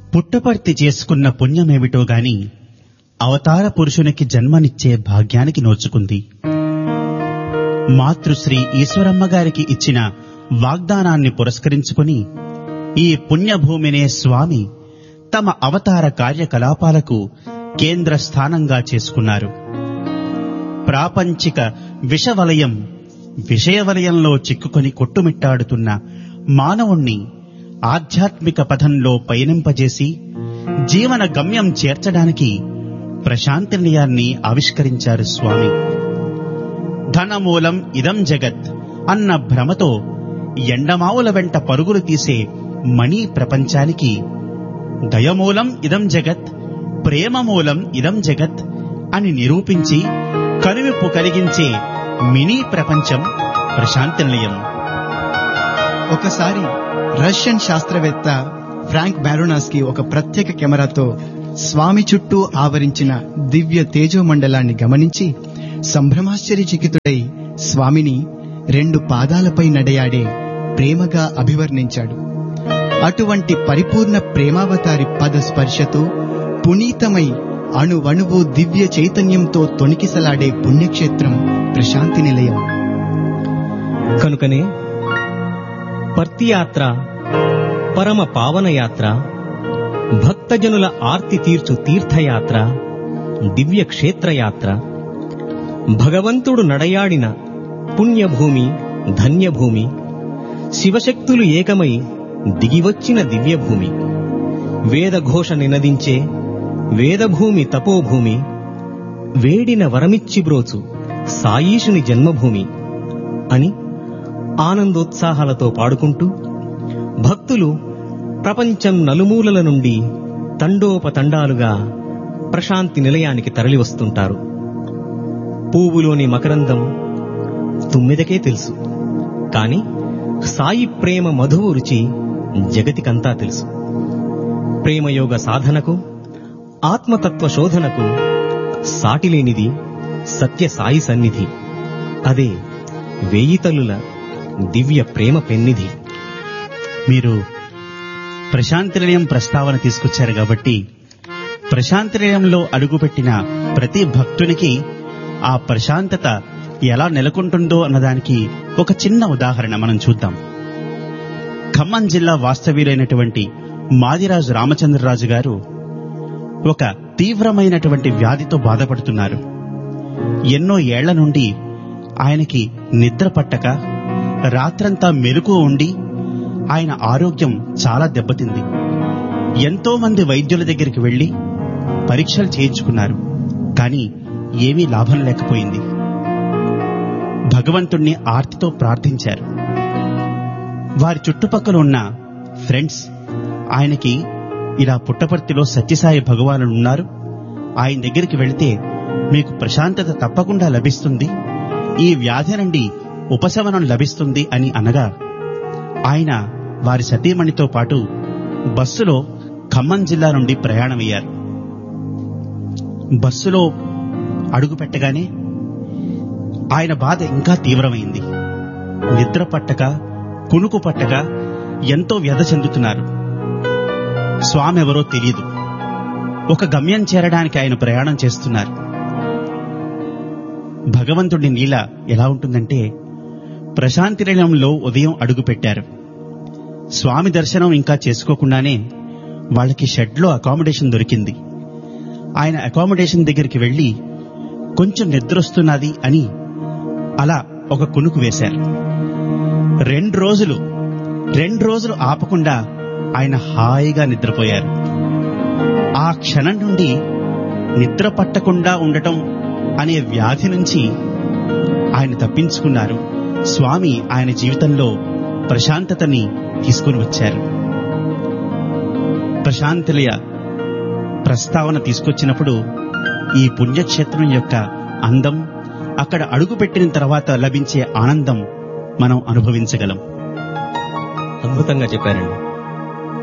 పుట్టపర్తి చేసుకున్న పుణ్యమేమిటో గాని అవతార పురుషునికి జన్మనిచ్చే భాగ్యానికి నోచుకుంది మాతృశ్రీ ఈశ్వరమ్మ గారికి ఇచ్చిన వాగ్దానాన్ని పురస్కరించుకుని ఈ పుణ్యభూమినే స్వామి తమ అవతార కార్యకలాపాలకు కేంద్ర స్థానంగా చేసుకున్నారు ప్రాపంచిక విషవలయం విషయవలయంలో చిక్కుకొని కొట్టుమిట్టాడుతున్న మానవుణ్ణి ఆధ్యాత్మిక పథంలో పయనింపజేసి జీవన గమ్యం చేర్చడానికి ప్రశాంతి నిలయాన్ని ఆవిష్కరించారు స్వామి ధనమూలం ఇదం జగత్ అన్న భ్రమతో ఎండమావుల వెంట పరుగులు తీసే మణి ప్రపంచానికి దయమూలం ఇదం జగత్ ప్రేమమూలం ఇదం జగత్ అని నిరూపించి కనువిప్పు కలిగించే మినీ ప్రపంచం ప్రశాంతి నిలయం ఒకసారి రష్యన్ శాస్త్రవేత్త ఫ్రాంక్ బ్యారోనాస్కి ఒక ప్రత్యేక కెమెరాతో స్వామి చుట్టూ ఆవరించిన దివ్య తేజోమండలాన్ని గమనించి సంభ్రమాశ్చర్యచకితుడై స్వామిని రెండు పాదాలపై నడయాడే ప్రేమగా అభివర్ణించాడు అటువంటి పరిపూర్ణ ప్రేమావతారి పద స్పర్శతో పునీతమై అణువణువు దివ్య చైతన్యంతో తొణికిసలాడే పుణ్యక్షేత్రం ప్రశాంతి నిలయం కనుకనే పర్తి యాత్ర పరమ పావన యాత్ర భక్తజనుల ఆర్తి తీర్చు తీర్థయాత్ర దివ్య క్షేత్రయాత్ర భగవంతుడు నడయాడిన పుణ్యభూమి ధన్యభూమి శివశక్తులు ఏకమై దిగివచ్చిన దివ్యభూమి వేదఘోష నినదించే వేదభూమి తపోభూమి వేడిన వరమిచ్చి బ్రోచు సాయీషుని జన్మభూమి అని ఆనందోత్సాహాలతో పాడుకుంటూ భక్తులు ప్రపంచం నలుమూలల నుండి తండోపతండాలుగా ప్రశాంతి నిలయానికి తరలివస్తుంటారు పువ్వులోని మకరందం తుమ్మెదకే తెలుసు కాని సాయి ప్రేమ మధువు రుచి జగతికంతా తెలుసు ప్రేమయోగ సాధనకు ఆత్మతత్వ శోధనకు సాటిలేనిది సత్య సాయి సన్నిధి అదే వేయి తల్లుల దివ్య ప్రేమ పెన్నిధి మీరు ప్రశాంతి నిలయం ప్రస్తావన తీసుకొచ్చారు కాబట్టి ప్రశాంతి నిలయంలో అడుగుపెట్టిన ప్రతి భక్తునికి ఆ ప్రశాంతత ఎలా నెలకొంటుందో అన్నదానికి ఒక చిన్న ఉదాహరణ మనం చూద్దాం ఖమ్మం జిల్లా వాస్తవ్యులైనటువంటి మాదిరాజు రామచంద్రరాజు గారు ఒక తీవ్రమైనటువంటి వ్యాధితో బాధపడుతున్నారు ఎన్నో ఏళ్ల నుండి ఆయనకి నిద్ర పట్టక రాత్రంతా మెలకు ఉండి ఆయన ఆరోగ్యం చాలా దెబ్బతింది ఎంతో మంది వైద్యుల దగ్గరికి వెళ్లి పరీక్షలు చేయించుకున్నారు కానీ ఏమీ లాభం లేకపోయింది భగవంతుణ్ణి ఆర్తితో ప్రార్థించారు వారి చుట్టుపక్కల ఉన్న ఫ్రెండ్స్ ఆయనకి ఇలా పుట్టపర్తిలో సత్యసాయి భగవానుడు ఉన్నారు ఆయన దగ్గరికి వెళితే మీకు ప్రశాంతత తప్పకుండా లభిస్తుంది ఈ వ్యాధి నుండి ఉపశమనం లభిస్తుంది అని అనగా ఆయన వారి సతీమణితో పాటు బస్సులో ఖమ్మం జిల్లా నుండి ప్రయాణమయ్యారు బస్సులో అడుగు పెట్టగానే ఆయన బాధ ఇంకా తీవ్రమైంది నిద్ర పట్టక కునుకు పట్టక ఎంతో వ్యధ చెందుతున్నారు స్వామి ఎవరో తెలియదు ఒక గమ్యం చేరడానికి ఆయన ప్రయాణం చేస్తున్నారు భగవంతుడి నీల ఎలా ఉంటుందంటే ప్రశాంతి నిలయంలో ఉదయం అడుగు పెట్టారు స్వామి దర్శనం ఇంకా చేసుకోకుండానే వాళ్ళకి షెడ్లో అకామిడేషన్ దొరికింది ఆయన అకామిడేషన్ దగ్గరికి వెళ్లి కొంచెం నిద్రొస్తున్నది అని అలా ఒక కునుకు వేశారు రెండు రోజులు రెండు రోజులు ఆపకుండా ఆయన హాయిగా నిద్రపోయారు ఆ క్షణం నుండి నిద్ర పట్టకుండా ఉండటం అనే వ్యాధి నుంచి ఆయన తప్పించుకున్నారు స్వామి ఆయన జీవితంలో ప్రశాంతతని తీసుకుని వచ్చారు ప్రశాంతిలయ ప్రస్తావన తీసుకొచ్చినప్పుడు ఈ పుణ్యక్షేత్రం యొక్క అందం అక్కడ అడుగుపెట్టిన తర్వాత లభించే ఆనందం మనం అనుభవించగలం అద్భుతంగా చెప్పారండి